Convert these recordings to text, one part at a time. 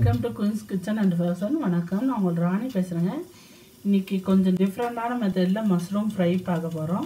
Welcome to Queen's Kitchen and Fashion வணக்கம் நான் உங்கள் ராணி பேசுகிறேங்க இன்னைக்கு கொஞ்சம் டிஃப்ரெண்டான மெத்தடில் மஷ்ரூம் ஃப்ரை பார்க்க போகிறோம்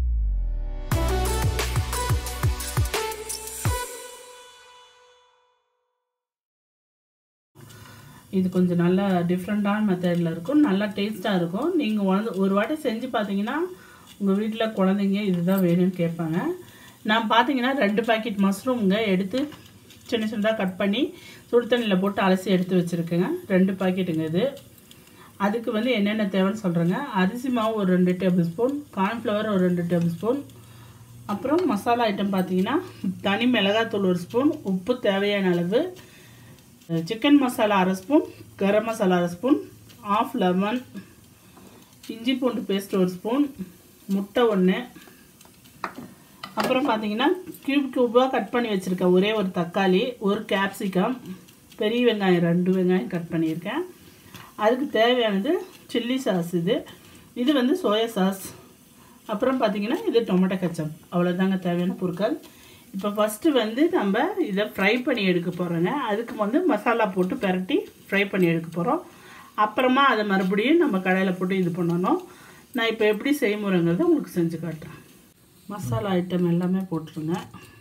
இது கொஞ்சம் நல்ல டிஃப்ரெண்ட்டான மெத்தடில் இருக்கும் நல்லா டேஸ்ட்டாக இருக்கும் நீங்கள் வந்து ஒரு வாட்டி செஞ்சு பார்த்தீங்கன்னா உங்கள் வீட்டில் குழந்தைங்க இதுதான் வேணும்னு கேட்பாங்க நான் பார்த்தீங்கன்னா ரெண்டு பாக்கெட் மஷ்ரூம்ங்க எடுத்து சின்ன சின்னதாக கட் பண்ணி சுடு தண்ணியில் போட்டு அலசி எடுத்து வச்சுருக்கேங்க ரெண்டு பாக்கெட்டுங்க இது அதுக்கு வந்து என்னென்ன தேவைன்னு சொல்கிறேங்க அரிசி மாவு ஒரு ரெண்டு டேபிள் ஸ்பூன் கார்ன்ஃப்ளவர் ஒரு ரெண்டு டேபிள் ஸ்பூன் அப்புறம் மசாலா ஐட்டம் பார்த்தீங்கன்னா தனி மிளகாத்தூள் ஒரு ஸ்பூன் உப்பு தேவையான அளவு சிக்கன் மசாலா அரை ஸ்பூன் கரம் மசாலா அரை ஸ்பூன் ஆஃப் லெமன் இஞ்சி பூண்டு பேஸ்ட் ஒரு ஸ்பூன் முட்டை ஒன்று அப்புறம் பார்த்தீங்கன்னா க்யூப் க்யூபாக கட் பண்ணி வச்சுருக்கேன் ஒரே ஒரு தக்காளி ஒரு கேப்சிகம் பெரிய வெங்காயம் ரெண்டு வெங்காயம் கட் பண்ணியிருக்கேன் அதுக்கு தேவையானது சில்லி சாஸ் இது இது வந்து சோயா சாஸ் அப்புறம் பார்த்தீங்கன்னா இது டொமேட்டோ கச்சப் அவ்வளோதாங்க தேவையான பொருட்கள் இப்போ ஃபஸ்ட்டு வந்து நம்ம இதை ஃப்ரை பண்ணி எடுக்க போகிறோங்க அதுக்கு வந்து மசாலா போட்டு பெரட்டி ஃப்ரை பண்ணி எடுக்க போகிறோம் அப்புறமா அதை மறுபடியும் நம்ம கடையில் போட்டு இது பண்ணணும் நான் இப்போ எப்படி செய்முறைங்கிறத உங்களுக்கு செஞ்சு காட்டுறேன் மசாலா ஐட்டம் எல்லாமே போட்டுருங்க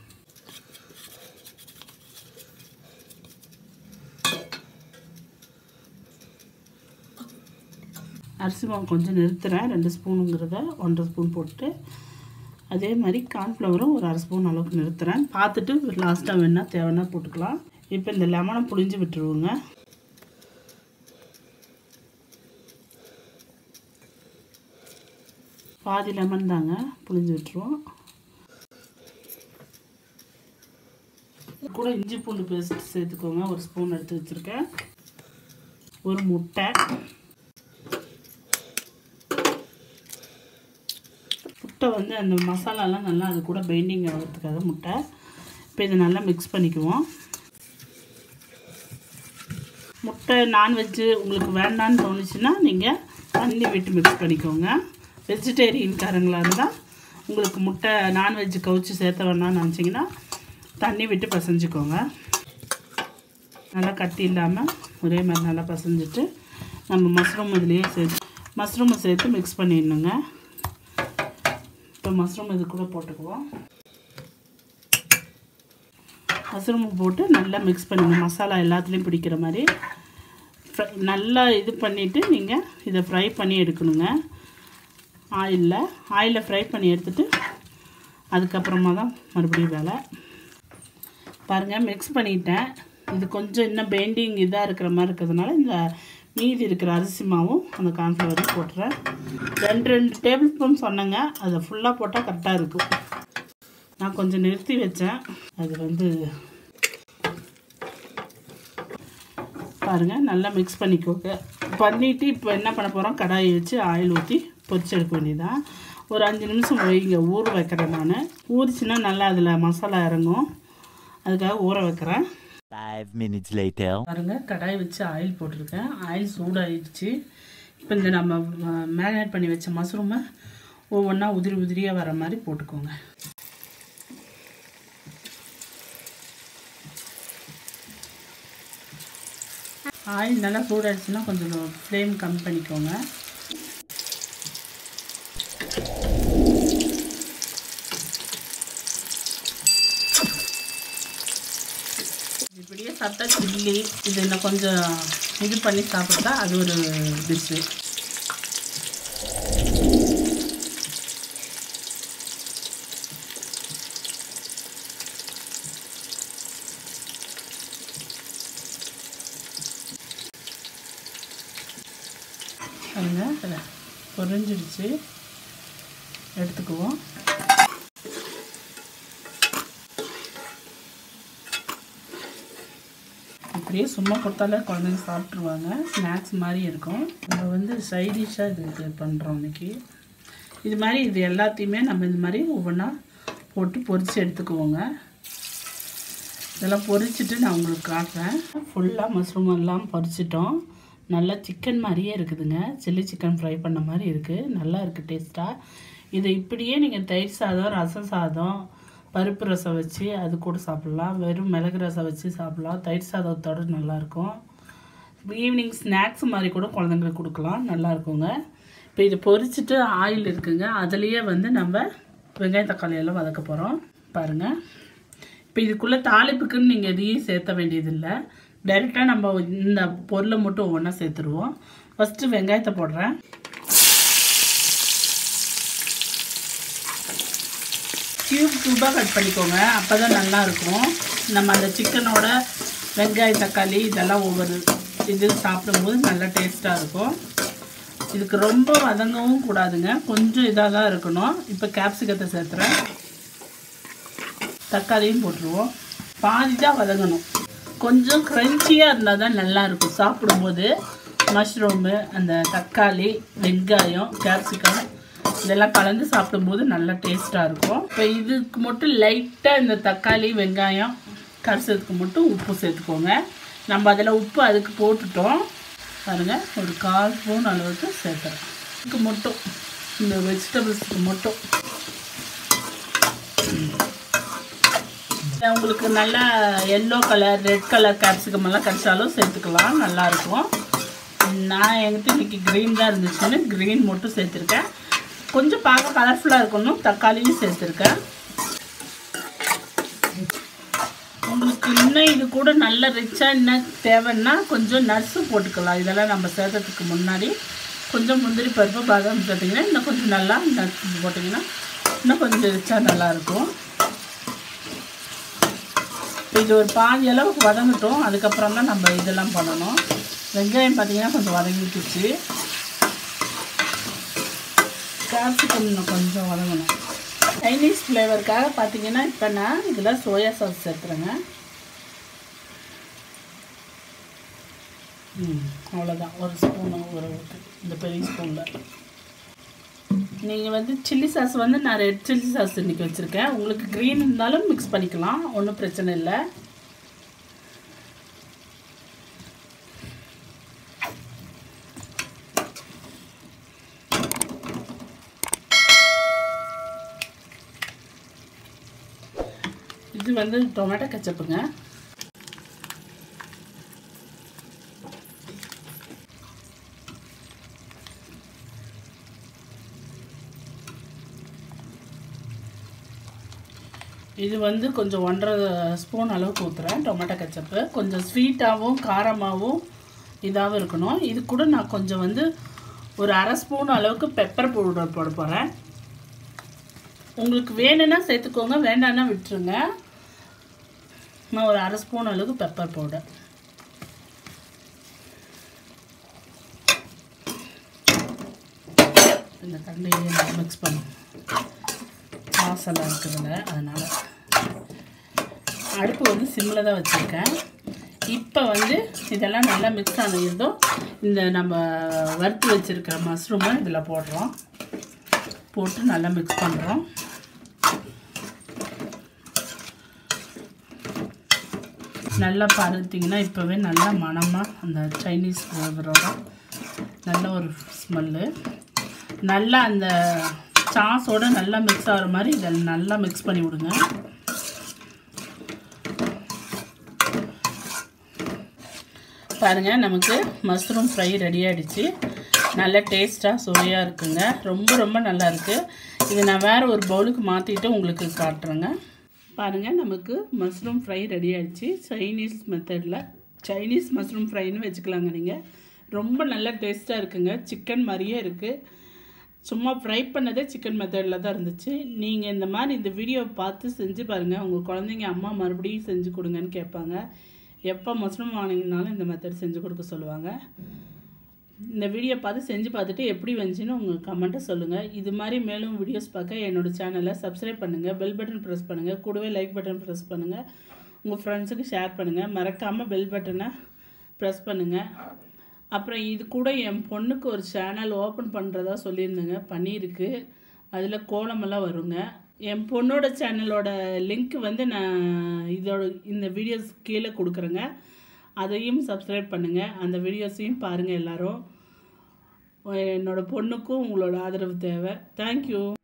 அரிசி மாவு கொஞ்சம் நிறுத்துகிறேன் ரெண்டு ஸ்பூனுங்கிறத ஒன்றரை ஸ்பூன் போட்டு அதே மாதிரி கார்ன்ஃப்ளவரும் ஒரு அரை ஸ்பூன் அளவுக்கு நிறுத்துகிறேன் பார்த்துட்டு லாஸ்ட்டாக வேணால் தேவைன்னா போட்டுக்கலாம் இப்போ இந்த லெமனை புளிஞ்சு விட்டுருவோங்க பாதி லெமன் தாங்க புளிஞ்சு விட்டுருவோம் கூட இஞ்சி பூண்டு பேஸ்ட் சேர்த்துக்கோங்க ஒரு ஸ்பூன் எடுத்து வச்சுருக்கேன் ஒரு முட்டை முட்டை வந்து அந்த மசாலாலாம் நல்லா அது கூட பைண்டிங் ஆகிறதுக்காக முட்டை இப்போ இதை நல்லா மிக்ஸ் பண்ணிக்குவோம் முட்டை நான்வெஜ்ஜு உங்களுக்கு வேண்டான்னு தோணுச்சுன்னா நீங்கள் தண்ணி விட்டு மிக்ஸ் பண்ணிக்கோங்க வெஜிடேரியன்காரங்களாக இருந்தால் உங்களுக்கு முட்டை நான்வெஜ் கவுச்சு சேர்த்த வேணாம்னு நினச்சிங்கன்னா தண்ணி விட்டு பசைஞ்சுக்கோங்க நல்லா கட்டி இல்லாமல் ஒரே மாதிரி நல்லா பசைஞ்சிட்டு நம்ம மஷ்ரூம் இதுலேயே சேர்த்து மஷ்ரூமை சேர்த்து மிக்ஸ் பண்ணிடணுங்க இப்போ மஷ்ரூம் இது கூட போட்டுக்குவோம் மஷ்ரூம் போட்டு நல்லா மிக்ஸ் பண்ணுங்க மசாலா எல்லாத்துலேயும் பிடிக்கிற மாதிரி நல்லா இது பண்ணிவிட்டு நீங்கள் இதை ஃப்ரை பண்ணி எடுக்கணுங்க ஆயிலில் ஆயிலில் ஃப்ரை பண்ணி எடுத்துகிட்டு அதுக்கப்புறமா தான் மறுபடியும் வேலை பாருங்கள் மிக்ஸ் பண்ணிட்டேன் இது கொஞ்சம் இன்னும் பெயிண்டிங் இதாக இருக்கிற மாதிரி இருக்கிறதுனால இந்த மீதி இருக்கிற அரிசி மாவும் அந்த கார்ன்ஃப்ளவரும் போட்டுறேன் ரெண்டு ரெண்டு டேபிள் ஸ்பூன் சொன்னேங்க அதை ஃபுல்லாக போட்டால் கரெக்டாக இருக்கும் நான் கொஞ்சம் நிறுத்தி வச்சேன் அது வந்து பாருங்கள் நல்லா மிக்ஸ் பண்ணிக்கோங்க பண்ணிவிட்டு இப்போ என்ன பண்ண போகிறோம் கடாயை வச்சு ஆயில் ஊற்றி பொரிச்சு எடுக்க வேண்டியதான் ஒரு அஞ்சு நிமிஷம் வைங்க ஊற வைக்கிறேன் நான் ஊறிச்சுன்னா நல்லா அதில் மசாலா இறங்கும் அதுக்காக ஊற வைக்கிறேன் Five minutes later. பாருங்க கடாய் வச்சு ஆயில் போட்டிருக்கேன் ஆயில் சூடாயிடுச்சு இப்போ இந்த நம்ம மேரினேட் பண்ணி வச்ச மஷ்ரூமை ஒவ்வொன்றா உதிரி உதிரியாக வர மாதிரி போட்டுக்கோங்க ஆயில் நல்லா சூடாயிடுச்சுன்னா கொஞ்சம் ஃப்ளேம் கம்மி பண்ணிக்கோங்க இப்படியே சாப்பிட்டா சில்லி இது இன்னும் கொஞ்சம் இது பண்ணி சாப்பிட்டா அது ஒரு டிஷ்ஷு பாருங்க பொரிஞ்சிடுச்சு எடுத்துக்குவோம் இப்படியே சும்மா கொடுத்தாலே குழந்தைங்க சாப்பிட்ருவாங்க ஸ்நாக்ஸ் மாதிரி இருக்கும் நம்ம வந்து சைடிஷாக இது இது பண்ணுறோம் இன்னைக்கு இது மாதிரி இது எல்லாத்தையுமே நம்ம இந்த மாதிரி ஒவ்வொன்றா போட்டு பொரித்து எடுத்துக்குவோங்க இதெல்லாம் பொரிச்சிட்டு நான் உங்களுக்கு காட்டுறேன் ஃபுல்லாக மஷ்ரூம் எல்லாம் பொரிச்சிட்டோம் நல்லா சிக்கன் மாதிரியே இருக்குதுங்க சில்லி சிக்கன் ஃப்ரை பண்ண மாதிரி இருக்குது நல்லா இருக்குது டேஸ்ட்டாக இதை இப்படியே நீங்கள் தயிர் சாதம் ரசம் சாதம் பருப்பு ரசம் வச்சு அது கூட சாப்பிட்லாம் வெறும் மிளகு ரசம் வச்சு சாப்பிட்லாம் தயிர் சாதத்தோடு நல்லாயிருக்கும் ஈவினிங் ஸ்நாக்ஸ் மாதிரி கூட குழந்தைங்களுக்கு கொடுக்கலாம் நல்லா இருக்குங்க இப்போ இது பொரிச்சிட்டு ஆயில் இருக்குங்க அதுலேயே வந்து நம்ம வெங்காயம் தக்காளி எல்லாம் வதக்க போகிறோம் பாருங்கள் இப்போ இதுக்குள்ளே தாளிப்புக்குன்னு நீங்கள் எதையும் சேர்த்த வேண்டியதில்லை டைரெக்டாக நம்ம இந்த பொருளை மட்டும் ஒவ்வொன்றா சேர்த்துருவோம் ஃபஸ்ட்டு வெங்காயத்தை போடுறேன் க்யூப் க்யூபாக கட் பண்ணிக்கோங்க அப்போ தான் நல்லாயிருக்கும் நம்ம அந்த சிக்கனோட வெங்காயம் தக்காளி இதெல்லாம் ஒவ்வொரு இது சாப்பிடும்போது நல்லா டேஸ்ட்டாக இருக்கும் இதுக்கு ரொம்ப வதங்கவும் கூடாதுங்க கொஞ்சம் இதாக தான் இருக்கணும் இப்போ கேப்சிகத்தை சேர்த்துறேன் தக்காளியும் போட்டுருவோம் பாதி தான் வதங்கணும் கொஞ்சம் க்ரன்ச்சியாக இருந்தால் தான் நல்லாயிருக்கும் சாப்பிடும்போது மஷ்ரூமு அந்த தக்காளி வெங்காயம் கேப்சிகம் இதெல்லாம் கலந்து சாப்பிடும்போது நல்லா டேஸ்ட்டாக இருக்கும் இப்போ இதுக்கு மட்டும் லைட்டாக இந்த தக்காளி வெங்காயம் கரைச்சதுக்கு மட்டும் உப்பு சேர்த்துக்கோங்க நம்ம அதில் உப்பு அதுக்கு போட்டுட்டோம் பாருங்கள் ஒரு கால் ஸ்பூன் அளவுக்கு சேர்த்துறேன் இதுக்கு மட்டும் இந்த வெஜிடபிள்ஸுக்கு மட்டும் உங்களுக்கு நல்லா yellow colour red colour capsicum எல்லாம் கிடைச்சாலும் சேர்த்துக்கலாம் நல்லாயிருக்கும் நான் என்கிட்ட இன்னைக்கு க்ரீன் தான் இருந்துச்சுன்னு க்ரீன் மட்டும் சேர்த்துருக்கேன் கொஞ்சம் பார்க்க கலர்ஃபுல்லாக இருக்கணும் தக்காளியும் சேர்த்துருக்கேன் உங்களுக்கு இன்னும் இது கூட நல்ல ரிச்சாக என்ன தேவைன்னா கொஞ்சம் நட்ஸு போட்டுக்கலாம் இதெல்லாம் நம்ம சேர்த்ததுக்கு முன்னாடி கொஞ்சம் முந்திரி பருப்பு பாதாம் சேர்த்திங்கன்னா இன்னும் கொஞ்சம் நல்லா நட்ஸ் போட்டிங்கன்னா இன்னும் கொஞ்சம் ரிச்சாக நல்லாயிருக்கும் இது ஒரு பாதி அளவுக்கு வதங்கட்டும் அதுக்கப்புறம் தான் நம்ம இதெல்லாம் பண்ணணும் வெங்காயம் பார்த்தீங்கன்னா கொஞ்சம் வதங்கிட்டுச்சு கேப்சிகம் இன்னும் கொஞ்சம் வதங்கணும் சைனீஸ் ஃப்ளேவருக்காக பார்த்தீங்கன்னா இப்போ நான் இதில் சோயா சாஸ் சேர்த்துறேங்க ம் அவ்வளோதான் ஒரு ஸ்பூன் ஒரு இந்த பெரிய ஸ்பூனில் நீங்கள் வந்து சில்லி சாஸ் வந்து நான் ரெட் சில்லி சாஸ் இன்றைக்கி வச்சுருக்கேன் உங்களுக்கு க்ரீன் இருந்தாலும் மிக்ஸ் பண்ணிக்கலாம் ஒன்றும் பிரச்சனை இல்லை இது வந்து டொமேட்டோ கச்சப்புங்க இது வந்து கொஞ்சம் ஒன்றரை ஸ்பூன் அளவுக்கு ஊற்றுறேன் டொமேட்டோ கச்சப்பு கொஞ்சம் ஸ்வீட்டாகவும் காரமாகவும் இதாகவும் இருக்கணும் இது கூட நான் கொஞ்சம் வந்து ஒரு அரை ஸ்பூன் அளவுக்கு பெப்பர் பவுடர் போட போகிறேன் உங்களுக்கு வேணும்னா சேர்த்துக்கோங்க வேண்டாம்னா விட்டுருங்க நான் ஒரு அரை ஸ்பூன் அளவுக்கு பெப்பர் பவுடர் இந்த தண்டையை நான் மிக்ஸ் பண்ணி வாசலாக இருக்குதுங்க அதனால் அடுப்பு வந்து சிம்மில் தான் வச்சுருக்கேன் இப்போ வந்து இதெல்லாம் நல்லா மிக்ஸ் ஆனதும் இந்த நம்ம வறுத்து வச்சுருக்கிற மஷ்ரூமை இதில் போடுறோம் போட்டு நல்லா மிக்ஸ் பண்ணுறோம் நல்லா பார்த்தீங்கன்னா இப்போவே நல்லா மணமாக அந்த சைனீஸ் ஃப்ளேவரோட நல்ல ஒரு ஸ்மெல்லு நல்லா அந்த சாஸோட நல்லா மிக்ஸ் ஆகிற மாதிரி இதை நல்லா மிக்ஸ் பண்ணி விடுங்க பாருங்கள் நமக்கு மஷ்ரூம் ஃப்ரை ரெடி ஆகிடுச்சு நல்ல டேஸ்ட்டாக சுவையாக இருக்குங்க ரொம்ப ரொம்ப நல்லா இருக்குது இது நான் வேறு ஒரு பவுலுக்கு மாற்றிட்டு உங்களுக்கு காட்டுறேங்க பாருங்கள் நமக்கு மஷ்ரூம் ஃப்ரை ரெடி ஆகிடுச்சு சைனீஸ் மெத்தடில் சைனீஸ் மஷ்ரூம் ஃப்ரைன்னு வச்சுக்கலாங்க நீங்கள் ரொம்ப நல்ல டேஸ்ட்டாக இருக்குங்க சிக்கன் மாதிரியே இருக்குது சும்மா ஃப்ரை பண்ணதே சிக்கன் மெத்தடில் தான் இருந்துச்சு நீங்கள் இந்த மாதிரி இந்த வீடியோவை பார்த்து செஞ்சு பாருங்கள் உங்கள் குழந்தைங்க அம்மா மறுபடியும் செஞ்சு கொடுங்கன்னு கேட்பாங்க எப்போ மஷ்ரூம் வாங்கினாலும் இந்த மெத்தட் செஞ்சு கொடுக்க சொல்லுவாங்க இந்த வீடியோ பார்த்து செஞ்சு பார்த்துட்டு எப்படி வந்துச்சுன்னு உங்கள் கமெண்ட்டை சொல்லுங்கள் இது மாதிரி மேலும் வீடியோஸ் பார்க்க என்னோட சேனலை சப்ஸ்கிரைப் பண்ணுங்கள் பெல் பட்டன் ப்ரெஸ் பண்ணுங்கள் கூடவே லைக் பட்டன் ப்ரெஸ் பண்ணுங்கள் உங்கள் ஃப்ரெண்ட்ஸுக்கு ஷேர் பண்ணுங்கள் மறக்காமல் பெல் பட்டனை ப்ரெஸ் பண்ணுங்கள் அப்புறம் இது கூட என் பொண்ணுக்கு ஒரு சேனல் ஓப்பன் பண்ணுறதா சொல்லியிருந்தேங்க பண்ணியிருக்கு அதில் கோலமெல்லாம் வருங்க என் பொண்ணோட சேனலோட லிங்க் வந்து நான் இதோட இந்த வீடியோஸ் கீழே கொடுக்குறேங்க அதையும் சப்ஸ்கிரைப் பண்ணுங்கள் அந்த வீடியோஸையும் பாருங்கள் எல்லாரும் என்னோட பொண்ணுக்கும் உங்களோட ஆதரவு தேவை தேங்க்யூ